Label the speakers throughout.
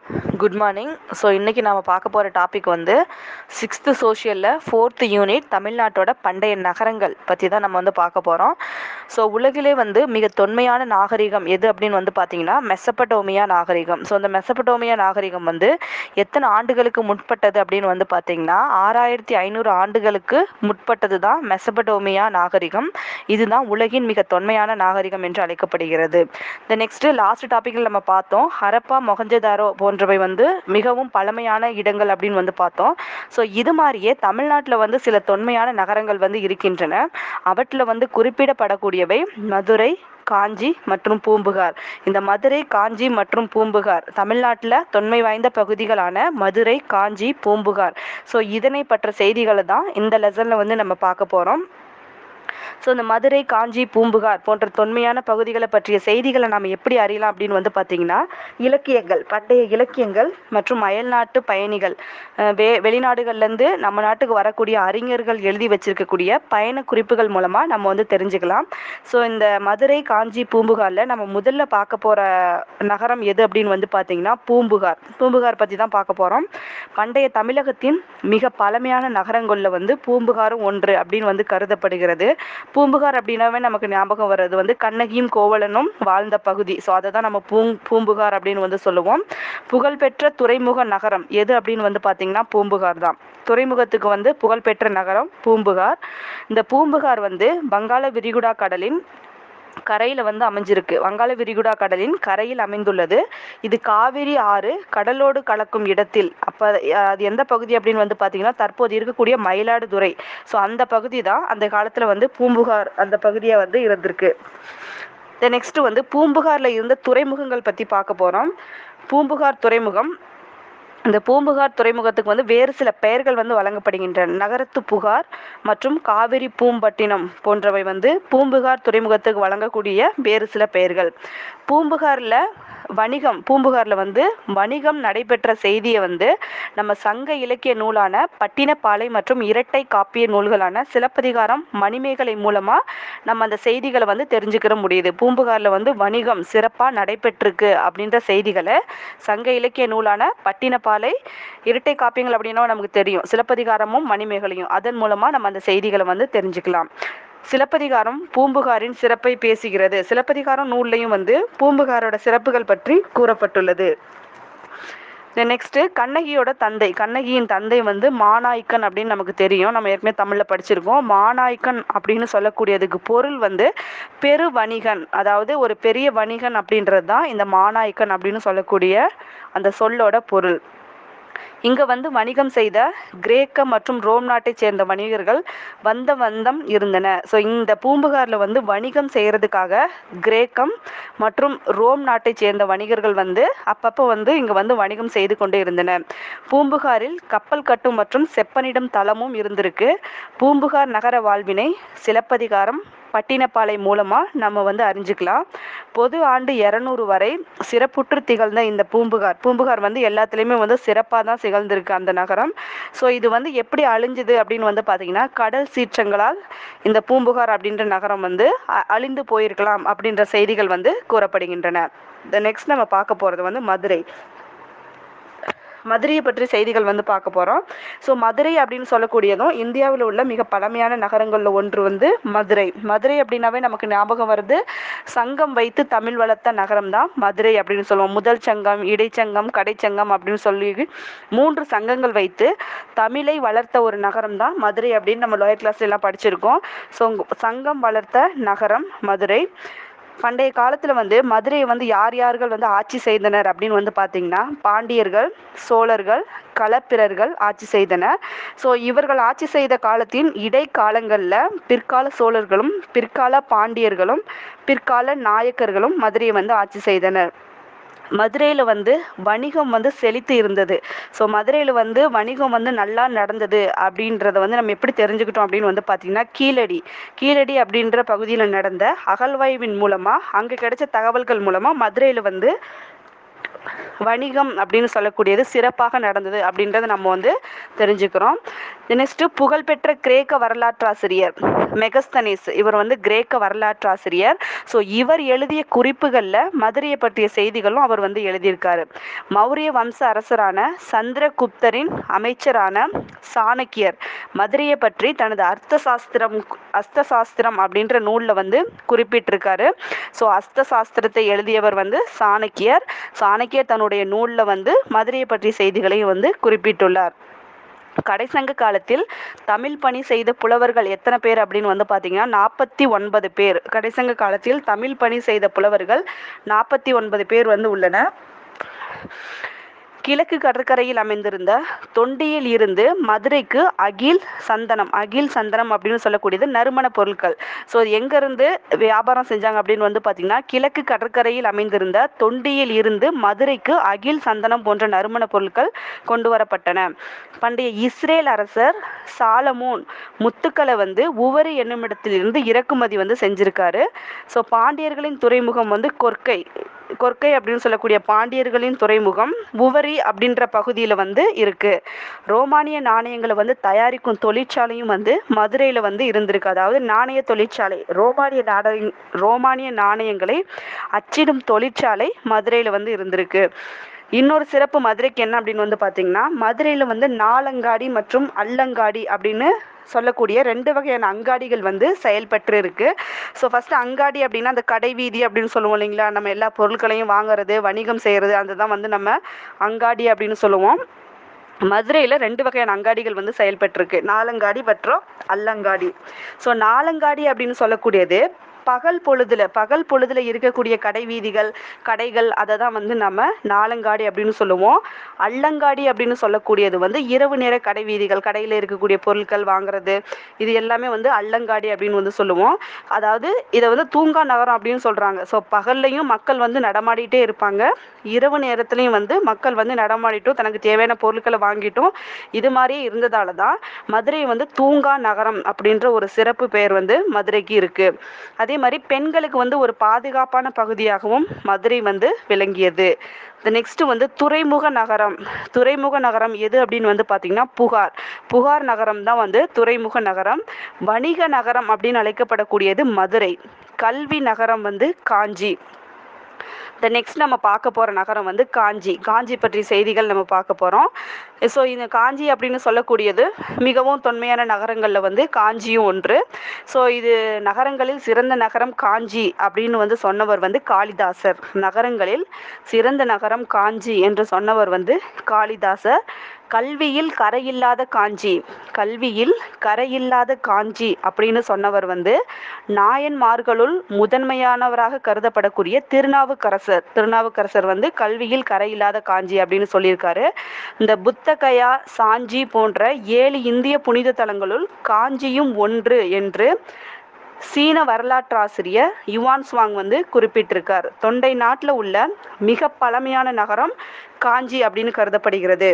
Speaker 1: good morning so இன்றைக்கி நாம் பார்க்க போகிற டாபிக் வந்து சிக்ஸ்த்து சோஷியலில் ஃபோர்த்து யூனிட் தமிழ்நாட்டோட பண்டைய நகரங்கள் பற்றி தான் நம்ம வந்து பார்க்க போகிறோம் ஸோ உலகிலே வந்து மிக தொன்மையான நாகரிகம் எது அப்படின்னு வந்து பார்த்தீங்கன்னா மெசப்படோமியா நாகரிகம் ஸோ அந்த மெசப்படோமியா நாகரிகம் வந்து எத்தனை ஆண்டுகளுக்கு முற்பட்டது அப்படின்னு வந்து பார்த்தீங்கன்னா ஆறாயிரத்தி ஐநூறு ஆண்டுகளுக்கு முற்பட்டது தான் மெசப்படோமியா நாகரிகம் இதுதான் உலகின் மிக தொன்மையான நாகரிகம் என்று அழைக்கப்படுகிறது இந்த நெக்ஸ்ட்டு லாஸ்ட் டாப்பிக்கில் நம்ம பார்த்தோம் ஹரப்பா மொஹஞ்சதாரோ போன்றவை வந்து மிகவும் பழமையான இடங்கள் அப்படின்னு வந்து பார்த்தோம் ஸோ இது மாதிரியே தமிழ்நாட்டில் வந்து சில தொன்மையான நகரங்கள் வந்து இருக்கின்றன அவற்றில் வந்து குறிப்பிடப்படக்கூடியவை மதுரை காஞ்சி மற்றும் பூம்புகார் இந்த மதுரை காஞ்சி மற்றும் பூம்புகார் தமிழ்நாட்டில் தொன்மை வாய்ந்த பகுதிகளான மதுரை காஞ்சி பூம்புகார் ஸோ இதனை பற்ற செய்திகளை தான் இந்த லெசனில் வந்து நம்ம பார்க்க போகிறோம் ஸோ இந்த மதுரை காஞ்சி பூம்புகார் போன்ற தொன்மையான பகுதிகளை பற்றிய செய்திகளை நாம் எப்படி அறியலாம் அப்படின்னு வந்து பார்த்தீங்கன்னா இலக்கியங்கள் பண்டைய இலக்கியங்கள் மற்றும் அயல்நாட்டு பயணிகள் அஹ் வெ வெளிநாடுகள்லேருந்து நம்ம நாட்டுக்கு வரக்கூடிய அறிஞர்கள் எழுதி வச்சிருக்கக்கூடிய பயண குறிப்புகள் மூலமாக நம்ம வந்து தெரிஞ்சுக்கலாம் ஸோ இந்த மதுரை காஞ்சி பூம்புகாரில் நம்ம முதல்ல பார்க்க போகிற நகரம் எது அப்படின்னு வந்து பார்த்தீங்கன்னா பூம்புகார் பூம்புகார் பற்றி தான் பார்க்க போகிறோம் பண்டைய தமிழகத்தின் மிக பழமையான நகரங்களில் வந்து பூம்புகாரும் ஒன்று அப்படின்னு வந்து கருதப்படுகிறது பூம்புகார் அப்படின்னாவே நமக்கு ஞாபகம் வர்றது வந்து கண்ணகியும் கோவலனும் வாழ்ந்த பகுதி ஸோ அதை தான் நம்ம பூங் பூம்புகார் அப்படின்னு வந்து சொல்லுவோம் புகழ்பெற்ற துறைமுக நகரம் எது அப்படின்னு வந்து பார்த்தீங்கன்னா பூம்புகார் தான் துறைமுகத்துக்கு வந்து புகழ்பெற்ற நகரம் பூம்புகார் இந்த பூம்புகார் வந்து வங்காள விரிகுடா கடலின் கரையில் வந்து அமைஞ்சிருக்கு வங்காள விரிகுடா கடலின் கரையில் அமைந்துள்ளது இது காவிரி ஆறு கடலோடு கலக்கும் இடத்தில் அப்போ அது எந்த பகுதி அப்படின்னு வந்து பார்த்தீங்கன்னா தற்போது இருக்கக்கூடிய மயிலாடுதுறை ஸோ அந்த பகுதி தான் அந்த காலத்தில் வந்து பூம்புகார் அந்த பகுதியாக வந்து இருந்திருக்கு த நெக்ஸ்ட் வந்து பூம்புகாரில் இருந்த துறைமுகங்கள் பற்றி பார்க்க போகிறோம் பூம்புகார் துறைமுகம் இந்த பூம்புகார் துறைமுகத்துக்கு வந்து வேறு சில பெயர்கள் வந்து வழங்கப்படுகின்றன நகரத்து புகார் மற்றும் காவிரி பூம்பட்டினம் போன்றவை வந்து பூம்புகார் துறைமுகத்துக்கு வழங்கக்கூடிய வேறு சில பெயர்கள் பூம்புகாரில் வணிகம் பூம்புகாரில் வந்து வணிகம் நடைபெற்ற செய்தியை வந்து நம்ம சங்க இலக்கிய நூலான பட்டினப்பாலை மற்றும் இரட்டை காப்பிய நூல்களான சிலப்பதிகாரம் மணிமேகலை மூலமாக நம்ம அந்த செய்திகளை வந்து தெரிஞ்சுக்கிற முடியுது பூம்புகாரில் வந்து வணிகம் சிறப்பாக நடைபெற்றிருக்கு அப்படின்ற செய்திகளை சங்க இலக்கிய நூலான பட்டினப்பாலை இரட்டை காப்பியங்கள் அப்படின்னா நமக்கு தெரியும் சிலப்பதிகாரமும் மணிமேகலையும் அதன் மூலமாக நம்ம அந்த செய்திகளை வந்து தெரிஞ்சுக்கலாம் சிலப்பதிகாரம் பூம்புகாரின் சிறப்பை பேசுகிறது சிலப்பதிகாரம் நூல்லையும் வந்து பூம்புகாரோட சிறப்புகள் பற்றி கூறப்பட்டுள்ளது நெக்ஸ்ட்டு கண்ணகியோட தந்தை கண்ணகியின் தந்தை வந்து மாநாய்க்கன் அப்படின்னு நமக்கு தெரியும் நம்ம ஏற்கனவே தமிழில் படிச்சிருக்கோம் மாநாய்க்கன் அப்படின்னு சொல்லக்கூடியதுக்கு பொருள் வந்து பெரு வணிகன் அதாவது ஒரு பெரிய வணிகன் அப்படின்றது தான் இந்த மாநாய்க்கன் அப்படின்னு சொல்லக்கூடிய அந்த சொல்லோட பொருள் இங்கே வந்து வணிகம் செய்த கிரேக்க மற்றும் ரோம் நாட்டைச் சேர்ந்த வணிகர்கள் வந்த வந்தம் இருந்தன ஸோ இந்த பூம்புகாரில் வந்து வணிகம் செய்கிறதுக்காக கிரேக்கம் மற்றும் ரோம் நாட்டைச் சேர்ந்த வணிகர்கள் வந்து அப்பப்போ வந்து இங்கே வந்து வணிகம் செய்து கொண்டு இருந்தன பூம்புகாரில் கப்பல் கட்டும் மற்றும் செப்பனிடும் தளமும் இருந்திருக்கு பூம்புகார் நகர வாழ்வினை சிலப்பதிகாரம் பட்டினப்பாலை மூலமாக நம்ம வந்து அறிஞ்சிக்கலாம் பொது ஆண்டு இரநூறு வரை சிறப்புற்று திகழ்ந்த இந்த பூம்புகார் பூம்புகார் வந்து எல்லாத்துலேயுமே வந்து சிறப்பாக தான் திகழ்ந்திருக்கு அந்த நகரம் ஸோ இது வந்து எப்படி அழிஞ்சுது அப்படின்னு வந்து பார்த்தீங்கன்னா கடல் சீற்றங்களால் இந்த பூம்புகார் அப்படின்ற நகரம் வந்து அழிந்து போயிருக்கலாம் அப்படின்ற செய்திகள் வந்து கூறப்படுகின்றன இந்த நெக்ஸ்ட் நம்ம பார்க்க போகிறது வந்து மதுரை மதுரையை பற்றி செய்திகள் வந்து பார்க்க போகிறோம் ஸோ மதுரை அப்படின்னு சொல்லக்கூடியதும் இந்தியாவில் உள்ள மிக பழமையான நகரங்களில் ஒன்று வந்து மதுரை மதுரை அப்படின்னாவே நமக்கு ஞாபகம் வருது சங்கம் வைத்து தமிழ் வளர்த்த நகரம் தான் மதுரை அப்படின்னு சொல்லுவோம் முதல் சங்கம் இடைச்சங்கம் கடைச்சங்கம் அப்படின்னு சொல்லி மூன்று சங்கங்கள் வைத்து தமிழை வளர்த்த ஒரு நகரம் தான் மதுரை அப்படின்னு நம்ம லோயர் கிளாஸ்ல எல்லாம் படிச்சிருக்கோம் ஸோ சங்கம் வளர்த்த நகரம் மதுரை பண்டைய காலத்தில் வந்து மதுரையை வந்து யார் யார்கள் வந்து ஆட்சி செய்தனர் அப்படின்னு வந்து பார்த்தீங்கன்னா பாண்டியர்கள் சோழர்கள் களப்பிரர்கள் ஆட்சி செய்தனர் ஸோ இவர்கள் ஆட்சி செய்த காலத்தின் இடைக்காலங்களில் பிற்கால சோழர்களும் பிற்கால பாண்டியர்களும் பிற்கால நாயக்கர்களும் மதுரையை வந்து ஆட்சி செய்தனர் மதுரையில் வந்து வணிகம் வந்து செழித்து இருந்தது ஸோ மதுரையில் வந்து வணிகம் வந்து நல்லா நடந்தது அப்படின்றத வந்து நம்ம எப்படி தெரிஞ்சுக்கிட்டோம் அப்படின்னு வந்து பார்த்திங்கன்னா கீழடி கீழடி அப்படின்ற பகுதியில் நடந்த அகழ்வாய்வின் மூலமாக அங்கே கிடைச்ச தகவல்கள் மூலமாக மதுரையில் வந்து வணிகம் அப்படின்னு சொல்லக்கூடியது சிறப்பாக நடந்தது அப்படின்றத நம்ம வந்து தெரிஞ்சுக்கிறோம் நெக்ஸ்ட் புகழ்பெற்ற கிரேக்க வரலாற்றாசிரியர் மெகஸ்தனேஸ் இவர் வந்து கிரேக்க வரலாற்றாசிரியர் ஸோ இவர் எழுதிய குறிப்புகளில் மதுரையை பற்றிய செய்திகளும் அவர் வந்து எழுதியிருக்காரு மௌரிய வம்ச அரசரான சந்திரகுப்தரின் அமைச்சரான சாணக்கியர் மதுரையை பற்றி தனது அர்த்த சாஸ்திரம் அஸ்த சாஸ்திரம் அப்படின்ற நூலில் வந்து குறிப்பிட்டிருக்காரு ஸோ அஸ்த சாஸ்திரத்தை எழுதியவர் வந்து சாணக்கியர் சாணக்கியர் தன்னுடைய நூலில் வந்து மதுரையை பற்றிய செய்திகளையும் வந்து குறிப்பிட்டுள்ளார் கடைசங்க காலத்தில் தமிழ் பணி செய்த புலவர்கள் எத்தனை பேர் அப்படின்னு வந்து பார்த்தீங்கன்னா நாற்பத்தி ஒன்பது பேர் கடைசங்க காலத்தில் தமிழ் பணி செய்த புலவர்கள் நாற்பத்தி ஒன்பது பேர் வந்து உள்ளனர் கிழக்கு கடற்கரையில் அமைந்திருந்த தொண்டியில் இருந்து மதுரைக்கு அகில் சந்தனம் அகில் சந்தனம் அப்படின்னு சொல்லக்கூடியது நறுமண பொருட்கள் ஸோ எங்கேருந்து வியாபாரம் செஞ்சாங்க அப்படின்னு வந்து பார்த்தீங்கன்னா கிழக்கு கடற்கரையில் அமைந்திருந்த தொண்டியில் இருந்து மதுரைக்கு அகில் சந்தனம் போன்ற நறுமண பொருட்கள் கொண்டு வரப்பட்டன பண்டைய இஸ்ரேல் அரசர் சாலமோன் முத்துக்களை வந்து உவரி என்னுமிடத்திலிருந்து இறக்குமதி வந்து செஞ்சிருக்காரு ஸோ பாண்டியர்களின் துறைமுகம் வந்து கொர்க்கை கொர்க்கை அப்படின்னு சொல்லக்கூடிய பாண்டியர்களின் துறைமுகம் உவரி அப்படின்ற பகுதியில் வந்து இருக்கு ரோமானிய நாணயங்களை வந்து தயாரிக்கும் தொழிற்சாலையும் வந்து மதுரையில் வந்து இருந்திருக்கு அதாவது நாணய தொழிற்சாலை ரோமானிய நாணய ரோமானிய நாணயங்களை அச்சிடும் தொழிற்சாலை மதுரையில் வந்து இருந்திருக்கு இன்னொரு சிறப்பு மதுரைக்கு என்ன அப்படின்னு வந்து பார்த்தீங்கன்னா மதுரையில் வந்து நாலங்காடி மற்றும் அல்லங்காடி அப்படின்னு சொல்லக்கூடிய ரெண்டு வகையான அங்காடிகள் வந்து செயல்பட்டு இருக்கு ஸோ ஃபர்ஸ்ட் அங்காடி அப்படின்னா அந்த கடை வீதி அப்படின்னு சொல்லுவோம் இல்லைங்களா நம்ம எல்லா பொருட்களையும் வாங்குறது வணிகம் செய்கிறது அதுதான் வந்து நம்ம அங்காடி அப்படின்னு சொல்லுவோம் மதுரையில் ரெண்டு வகையான அங்காடிகள் வந்து செயல்பட்டிருக்கு நாலங்காடி மற்றும் அல்லங்காடி ஸோ நாலங்காடி அப்படின்னு சொல்லக்கூடியது பகல் பொழுதுல பகல் பொழுதுல இருக்கக்கூடிய கடை வீதிகள் கடைகள் அதை தான் வந்து நம்ம நாலங்காடி அப்படின்னு சொல்லுவோம் அல்லங்காடி அப்படின்னு சொல்லக்கூடியது வந்து இரவு நேர கடை வீதிகள் கடையில் இருக்கக்கூடிய பொருட்கள் வாங்குறது இது எல்லாமே வந்து அல்லங்காடி அப்படின்னு வந்து சொல்லுவோம் அதாவது இதை வந்து தூங்கா நகரம் அப்படின்னு சொல்றாங்க ஸோ பகல்லையும் மக்கள் வந்து நடமாடிட்டே இருப்பாங்க இரவு நேரத்துலையும் வந்து மக்கள் வந்து நடமாடிட்டும் தனக்கு தேவையான பொருட்களை வாங்கிட்டும் இது மாதிரியே இருந்ததால தான் மதுரை வந்து தூங்கா நகரம் அப்படின்ற ஒரு சிறப்பு பெயர் வந்து மதுரைக்கு இருக்கு அதே மாதிரி பெண்களுக்கு வந்து ஒரு பாதுகாப்பான பகுதியாகவும் மதுரை வந்து விளங்கியது இந்த நெக்ஸ்ட் வந்து துறைமுக நகரம் துறைமுக நகரம் எது அப்படின்னு வந்து பார்த்தீங்கன்னா புகார் புகார் நகரம் தான் வந்து துறைமுக நகரம் வணிக நகரம் அப்படின்னு அழைக்கப்படக்கூடியது மதுரை கல்வி நகரம் வந்து காஞ்சி இந்த நெக்ஸ்ட் நம்ம பார்க்க போகிற நகரம் வந்து காஞ்சி காஞ்சி பற்றிய செய்திகள் நம்ம பார்க்க போகிறோம் ஸோ இந்த காஞ்சி அப்படின்னு சொல்லக்கூடியது மிகவும் தொன்மையான நகரங்களில் வந்து காஞ்சியும் ஒன்று ஸோ இது நகரங்களில் சிறந்த நகரம் காஞ்சி அப்படின்னு வந்து சொன்னவர் வந்து காளிதாசர் நகரங்களில் சிறந்த நகரம் காஞ்சி என்று சொன்னவர் வந்து காளிதாசர் கல்வியில் கரையில்லாத காஞ்சி கல்வியில் கரையில்லாத காஞ்சி அப்படின்னு சொன்னவர் வந்து நாயன்மார்களுள் முதன்மையானவராக கருதப்படக்கூடிய திருநாவுக்கரசர் திருநாவுக்கரசர் வந்து கல்வியில் கரையில்லாத காஞ்சி அப்படின்னு சொல்லியிருக்காரு இந்த புத்தகயா சாஞ்சி போன்ற ஏழு இந்திய புனித தலங்களுள் காஞ்சியும் ஒன்று என்று சீன வரலாற்றாசிரியர் யுவான் ஸ்வாங் வந்து குறிப்பிட்டிருக்கார் தொண்டை நாட்டில் உள்ள மிக பழமையான நகரம் காஞ்சி அப்படின்னு கருதப்படுகிறது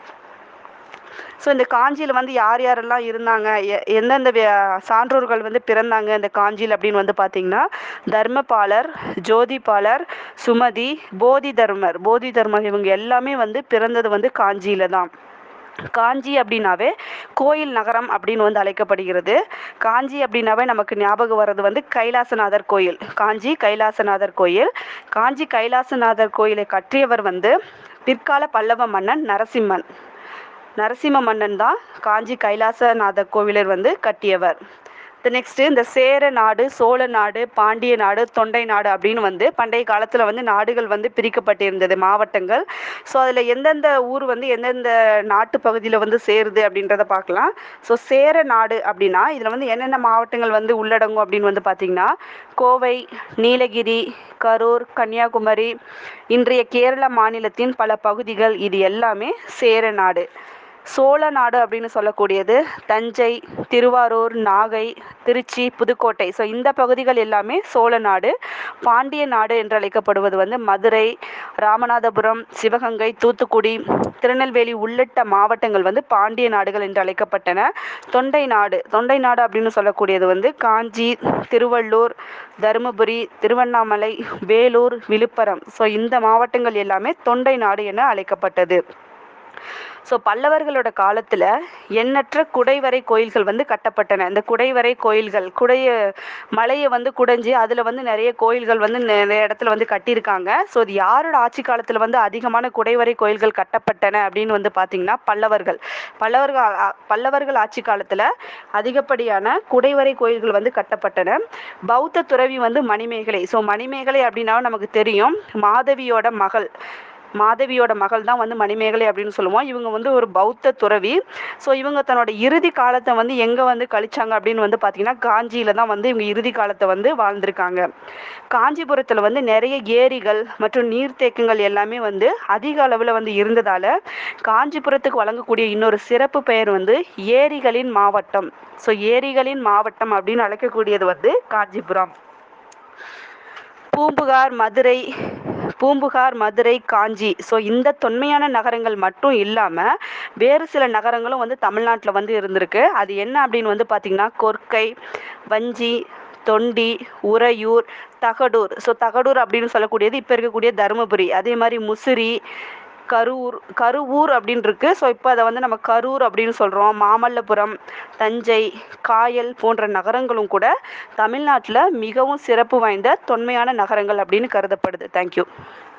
Speaker 1: ஸோ இந்த காஞ்சியில் வந்து யார் யாரெல்லாம் இருந்தாங்க எ- எந்தெந்த வே- சான்றோர்கள் வந்து பிறந்தாங்க இந்த காஞ்சியில் அப்படின்னு வந்து பார்த்தீங்கன்னா தர்மபாலர் ஜோதிபாலர் சுமதி போதி தர்மர் போதி தர்மர் இவங்க எல்லாமே வந்து பிறந்தது வந்து காஞ்சியில தான் காஞ்சி அப்படின்னாவே கோயில் நகரம் அப்படின்னு வந்து அழைக்கப்படுகிறது காஞ்சி அப்படின்னாவே நமக்கு ஞாபகம் வர்றது வந்து கைலாசநாதர் கோயில் காஞ்சி கைலாசநாதர் கோயில் காஞ்சி கைலாசநாதர் கோயிலை கட்டியவர் வந்து பிற்கால பல்லவ மன்னன் நரசிம்மன் நரசிம்ம மன்னன் தான் காஞ்சி கைலாசநாதர் கோவிலை வந்து கட்டியவர் நெக்ஸ்ட் இந்த சேர நாடு சோழ நாடு பாண்டிய நாடு தொண்டை நாடு அப்படின்னு வந்து பண்டைய காலத்தில் வந்து நாடுகள் வந்து பிரிக்கப்பட்டிருந்தது மாவட்டங்கள் ஸோ அதில் எந்தெந்த ஊர் வந்து எந்தெந்த நாட்டு பகுதியில் வந்து சேருது அப்படின்றத பார்க்கலாம் ஸோ சேர நாடு அப்படின்னா இதில் வந்து என்னென்ன மாவட்டங்கள் வந்து உள்ளடங்கும் அப்படின்னு வந்து பார்த்தீங்கன்னா கோவை நீலகிரி கரூர் கன்னியாகுமரி இன்றைய கேரள மாநிலத்தின் பல பகுதிகள் இது எல்லாமே சேர நாடு சோழ நாடு அப்படின்னு சொல்லக்கூடியது தஞ்சை திருவாரூர் நாகை திருச்சி புதுக்கோட்டை ஸோ இந்த பகுதிகள் எல்லாமே சோழ நாடு பாண்டிய நாடு என்று அழைக்கப்படுவது வந்து மதுரை ராமநாதபுரம் சிவகங்கை தூத்துக்குடி திருநெல்வேலி உள்ளிட்ட மாவட்டங்கள் வந்து பாண்டிய நாடுகள் என்று அழைக்கப்பட்டன தொண்டை நாடு தொண்டை நாடு அப்படின்னு சொல்லக்கூடியது வந்து காஞ்சி திருவள்ளூர் தருமபுரி திருவண்ணாமலை வேலூர் விழுப்புரம் ஸோ இந்த மாவட்டங்கள் எல்லாமே தொண்டை நாடு என அழைக்கப்பட்டது ஸோ பல்லவர்களோட காலத்தில் எண்ணற்ற குடைவரை கோயில்கள் வந்து கட்டப்பட்டன இந்த குடைவரை கோயில்கள் குடைய மலையை வந்து குடைஞ்சு அதில் வந்து நிறைய கோயில்கள் வந்து நிறைய இடத்துல வந்து கட்டியிருக்காங்க ஸோ இது யாரோட ஆட்சி காலத்தில் வந்து அதிகமான குடைவரை கோயில்கள் கட்டப்பட்டன அப்படின்னு வந்து பார்த்தீங்கன்னா பல்லவர்கள் பல்லவர்கள் ஆ- ஆ- பல்லவர்கள் ஆட்சி காலத்தில் அதிகப்படியான குடைவரை கோயில்கள் வந்து கட்டப்பட்டன பௌத்த துறவி வந்து மணிமேகலை ஸோ மணிமேகலை அப்படின்னா நமக்கு தெரியும் மாதவியோட மகள் மாதவியோட மகள் தான் வந்து மணிமேகலை அப்படின்னு சொல்லுவோம் இவங்க வந்து ஒரு பௌத்த துறவி ஸோ இவங்க தன்னோட இறுதி காலத்தை வந்து எங்கே வந்து கழிச்சாங்க அப்படின்னு வந்து பார்த்தீங்கன்னா காஞ்சியில தான் வந்து இவங்க இறுதி காலத்தை வந்து வாழ்ந்திருக்காங்க காஞ்சிபுரத்தில் வந்து நிறைய ஏரிகள் மற்றும் நீர்த்தேக்கங்கள் எல்லாமே வந்து அதிக அளவில் வந்து இருந்ததால காஞ்சிபுரத்துக்கு வழங்கக்கூடிய இன்னொரு சிறப்பு பெயர் வந்து ஏரிகளின் மாவட்டம் ஸோ ஏரிகளின் மாவட்டம் அப்படின்னு அழைக்கக்கூடியது வந்து காஞ்சிபுரம் பூம்புகார் மதுரை பூம்புகார் மதுரை காஞ்சி ஸோ இந்த தொன்மையான நகரங்கள் மட்டும் இல்லாமல் வேறு சில நகரங்களும் வந்து தமிழ்நாட்டில் வந்து இருந்திருக்கு அது என்ன அப்படின்னு வந்து பார்த்திங்கன்னா கொர்க்கை வஞ்சி தொண்டி உறையூர் தகடூர் ஸோ தகடூர் அப்படின்னு சொல்லக்கூடியது இப்போ இருக்கக்கூடிய தருமபுரி அதே மாதிரி முசிறி கரூர் கருவூர் அப்படின்னு இருக்கு ஸோ இப்போ அதை வந்து நம்ம கரூர் அப்படின்னு சொல்கிறோம் மாமல்லபுரம் தஞ்சை காயல் போன்ற நகரங்களும் கூட தமிழ்நாட்டில் மிகவும் சிறப்பு வாய்ந்த தொன்மையான நகரங்கள் அப்படின்னு கருதப்படுது தேங்க்யூ